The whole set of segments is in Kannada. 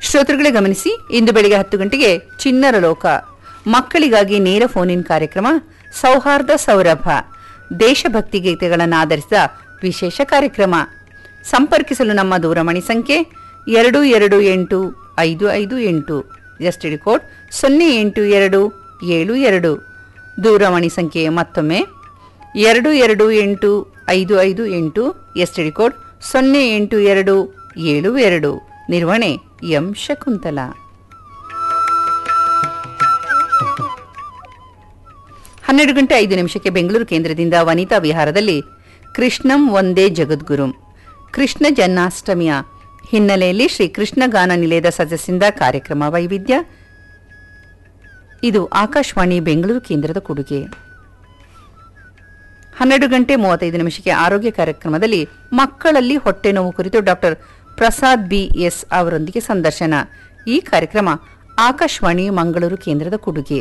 ಶ್ರೋತೃಗಳೇ ಗಮನಿಸಿ ಇಂದು ಬೆಳಿಗ್ಗೆ ಹತ್ತು ಗಂಟೆಗೆ ಚಿನ್ನರ ಲೋಕ ಮಕ್ಕಳಿಗಾಗಿ ನೇರ ಫೋನ್ ಇನ್ ಕಾರ್ಯಕ್ರಮ ಸೌಹಾರ್ದ ಸೌರಭ ದೇಶಭಕ್ತಿ ಗೀತೆಗಳನ್ನು ಆಧರಿಸಿದ ವಿಶೇಷ ಕಾರ್ಯಕ್ರಮ ಸಂಪರ್ಕಿಸಲು ನಮ್ಮ ದೂರವಾಣಿ ಸಂಖ್ಯೆ ಎರಡು ಎರಡು ಎಂಟು ಐದು ಐದು ಎಂಟು ಎಸ್ಟಿಡಿ ಕೋಡ್ ಸೊನ್ನೆ ಎಂಟು ಎರಡು ಏಳು ಎರಡು ದೂರವಾಣಿ ಸಂಖ್ಯೆ ಮತ್ತೊಮ್ಮೆ ಎರಡು ಎರಡು ಎಂಟು ಐದು ಐದು ಎಂಟು ಎಸ್ಟಿಡಿ ಕೋಡ್ ಸೊನ್ನೆ ಎಂಟು ಎರಡು ಏಳು ಎರಡು ನಿರ್ವಹಣೆ ಎಂ ಶಕುಂತಲಾ ಹನ್ನೆರಡು ಗಂಟೆ ಐದು ನಿಮಿಷಕ್ಕೆ ಬೆಂಗಳೂರು ಕೇಂದ್ರದಿಂದ ವನಿತಾ ವಿಹಾರದಲ್ಲಿ ಕೃಷ್ಣಂ ಒಂದೇ ಜಗದ್ಗುರುಂ ಕೃಷ್ಣ ಜನ್ಮಾಷ್ಟಮಿಯ ಹಿನ್ನೆಲೆಯಲ್ಲಿ ಶ್ರೀ ಕೃಷ್ಣ ಗಾನ ನಿಲಯದ ಸದಸ್ಯರಿಂದ ಕಾರ್ಯಕ್ರಮ ವೈವಿಧ್ಯ ಇದು ಆಕಾಶವಾಣಿ ಬೆಂಗಳೂರು ಕೇಂದ್ರದ ಕೊಡುಗೆ ಹನ್ನೆರಡು ಗಂಟೆ ಮೂವತ್ತೈದು ನಿಮಿಷಕ್ಕೆ ಆರೋಗ್ಯ ಕಾರ್ಯಕ್ರಮದಲ್ಲಿ ಮಕ್ಕಳಲ್ಲಿ ಹೊಟ್ಟೆ ನೋವು ಕುರಿತು ಡಾಕ್ಟರ್ ಪ್ರಸಾದ್ ಬಿ ಎಸ್ ಅವರೊಂದಿಗೆ ಸಂದರ್ಶನ ಈ ಕಾರ್ಯಕ್ರಮ ಆಕಾಶವಾಣಿ ಮಂಗಳೂರು ಕೇಂದ್ರದ ಕೊಡುಗೆ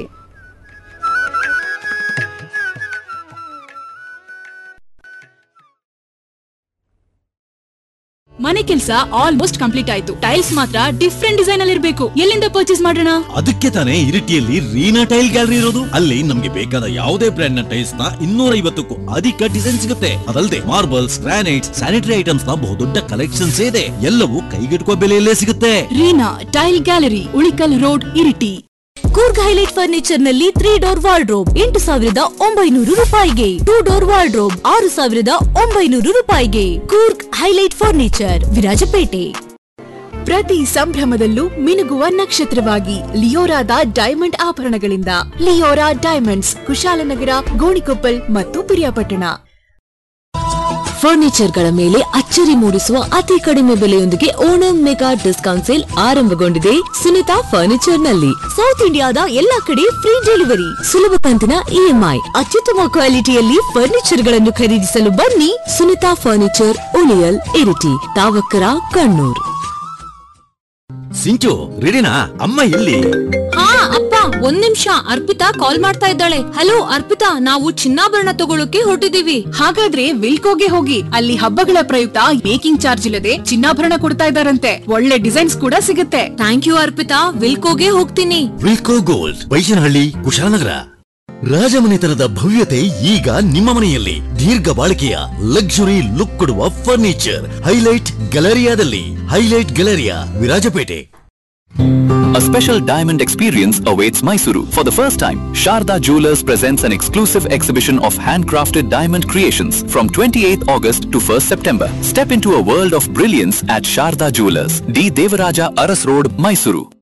ಮನೆ ಕೆಲಸ ಆಲ್ಮೋಸ್ಟ್ ಕಂಪ್ಲೀಟ್ ಆಯ್ತು ಟೈಲ್ಸ್ ಮಾತ್ರ ಡಿಫ್ರೆಂಟ್ ಡಿಸೈನ್ ಅಲ್ಲಿ ಇರಬೇಕು ಎಲ್ಲಿಂದ ಪರ್ಚೇಸ್ ಮಾಡೋಣ ಅದಕ್ಕೆ ತಾನೇ ಇರಿಟಿಯಲ್ಲಿ ರೀನಾ ಟೈಲ್ ಗ್ಯಾಲರಿ ಇರೋದು ಅಲ್ಲಿ ನಮ್ಗೆ ಬೇಕಾದ ಯಾವುದೇ ಬ್ರ್ಯಾಂಡ್ ನ ಟೈಲ್ಸ್ ನ ಇನ್ನೂರ ಐವತ್ತಕ್ಕೂ ಅಧಿಕ ಡಿಸೈನ್ ಸಿಗುತ್ತೆ ಅದಲ್ಲದೆ ಮಾರ್ಬಲ್ಸ್ ಗ್ರಾನೈಟ್ಸ್ ಸ್ಯಾನಿಟರಿ ಐಟಮ್ಸ್ ನ ಬಹುದೊಡ್ಡ ಕಲೆಕ್ಷನ್ಸ್ ಇದೆ ಎಲ್ಲವೂ ಕೈಗೆಟುಕುವ ಬೆಲೆಯಲ್ಲೇ ಸಿಗುತ್ತೆ Reena tile gallery Ulikal road Iritty Coorg highlight furniture ನಲ್ಲಿ ತ್ರೀ ಡೋರ್ ವಾರ್ಡ್ರೋಬ್ ಎಂಟು ಸಾವಿರದ ಒಂಬೈನೂರು ರೂಪಾಯಿಗೆ ಟೂ ಡೋರ್ ವಾರ್ಡ್ರೋಬ್ ಆರು ಸಾವಿರದ ಒಂಬೈನೂರು ರೂಪಾಯಿಗೆ ಕೂರ್ಗ್ ಹೈಲೈಟ್ ಫರ್ನಿಚರ್ ವಿರಾಜಪೇಟೆ ಪ್ರತಿ ಸಂಭ್ರಮದಲ್ಲೂ ಮಿನುಗುವ ನಕ್ಷತ್ರವಾಗಿ ಲಿಯೋರಾದ ಡೈಮಂಡ್ ಆಭರಣಗಳಿಂದ ಲಿಯೋರಾ ಡೈಮಂಡ್ಸ್ ಕುಶಾಲನಗರ ಗೋಣಿಕೊಪ್ಪಲ್ ಮತ್ತು ಪಿರಿಯಾಪಟ್ಟಣ ಫರ್ನಿಚರ್ ಗಳ ಮೇಲೆ ಅಚ್ಚರಿ ಮೂಡಿಸುವ ಅತಿ ಕಡಿಮೆ ಬೆಲೆಯೊಂದಿಗೆ ಓಣಂ ಮೆಗಾ ಡಿಸ್ಕೌಂಟ್ ಸೇಲ್ ಆರಂಭಗೊಂಡಿದೆ ಸುನಿತಾ ಫರ್ನಿಚರ್ ನಲ್ಲಿ ಸೌತ್ ಇಂಡಿಯಾದ ಎಲ್ಲಾ ಕಡೆ ಫ್ರೀ ಡೆಲಿವರಿ ಸುಲಭ ಕಂತಿನ ಇಎಂಐ ಅತ್ಯುತ್ತಮ ಕ್ವಾಲಿಟಿಯಲ್ಲಿ ಫರ್ನಿಚರ್ ಗಳನ್ನು ಖರೀದಿಸಲು ಬನ್ನಿ ಸುನಿತಾ ಫರ್ನಿಚರ್ ಉಳಿಯಲ್ ಇರಿಟಿ ತಾವಕ್ಕರ ಕಣ್ಣೂರ್ ಸಿಂಚು ರೆಡಿನಾ ಅಮ್ಮ ಎಲ್ಲಿ ಹಾ ಅಪ್ಪ ಒಂದ್ ನಿಮಿಷ ಅರ್ಪಿತಾ ಕಾಲ್ ಮಾಡ್ತಾ ಇದ್ದಾಳೆ ಹಲೋ ಅರ್ಪಿತಾ ನಾವು ಚಿನ್ನಾಭರಣ ತಗೊಳಕ್ಕೆ ಹೊರಟಿದೀವಿ ಹಾಗಾದ್ರೆ ವಿಲ್ಕೋಗೆ ಹೋಗಿ ಅಲ್ಲಿ ಹಬ್ಬಗಳ ಪ್ರಯುಕ್ತ ಮೇಕಿಂಗ್ ಚಾರ್ಜ್ ಇಲ್ಲದೆ ಚಿನ್ನಾಭರಣ ಕೊಡ್ತಾ ಇದಾರಂತೆ ಒಳ್ಳೆ ಡಿಸೈನ್ಸ್ ಕೂಡ ಸಿಗುತ್ತೆ ಥ್ಯಾಂಕ್ ಯು ಅರ್ಪಿತಾ ವಿಲ್ಕೋಗೆ ಹೋಗ್ತೀನಿ ವಿಲ್ಕೋ ಗೋಲ್ಡ್ ಬೈಶನಹಳ್ಳಿ ಕುಶಾಲನಗರ ರಾಜಮನೆತನದ ಭವ್ಯತೆ ಈಗ ನಿಮ್ಮ ಮನೆಯಲ್ಲಿ ದೀರ್ಘ ಬಾಳಿಕೆಯ ಲಕ್ಸುರಿ ಲುಕ್ ಕೊಡುವ ಫರ್ನಿಚರ್ ಹೈಲೈಟ್ ಗ್ಯಾಲರಿಯಾದಲ್ಲಿ highlight galleria Virajpet A special diamond experience awaits Mysuru. For the first time, Sharda Jewelers presents an exclusive exhibition of handcrafted diamond creations from 28th August to 1st September. Step into a world of brilliance at Sharda Jewelers, D. Devaraja Aras Road, Mysuru.